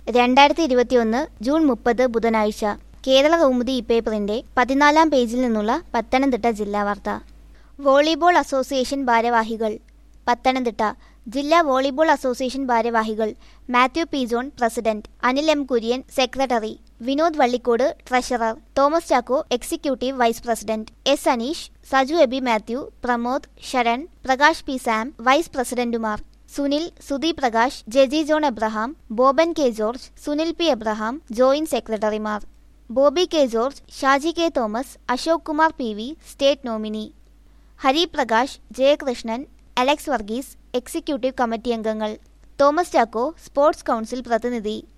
രണ്ടായിരത്തി ഇരുപത്തിയൊന്ന് ജൂൺ മുപ്പത് ബുധനാഴ്ച കേരള കൗമുദി ഇപ്പേപ്പറിന്റെ പതിനാലാം പേജിൽ നിന്നുള്ള പത്തനംതിട്ട ജില്ലാ വാർത്ത വോളിബോൾ അസോസിയേഷൻ ഭാരവാഹികൾ പത്തനംതിട്ട ജില്ലാ വോളിബോൾ അസോസിയേഷൻ ഭാരവാഹികൾ Mathew P John president Anil M Kurian secretary Vinod Vallikode treasurer Thomas Chacko executive vice president S Aneesh Saju Eby Mathew Pramod Saran Prakash P Sam vice പ്രസിഡന്റുമാർ Sunil Sudhi Prakash Jeji John Abraham Boban K George Sunil P Abraham joint സെക്രട്ടറിമാർ Boby K George Shaji K Thomas Ashok Kumar P V state nominee Hariprakash Jayakrishnan Alex Varghese executive committee അംഗങ്ങൾ തോമസ് ചാക്കോ സ്പോർട്സ് കൗൺസിൽ പ്രതിനിധി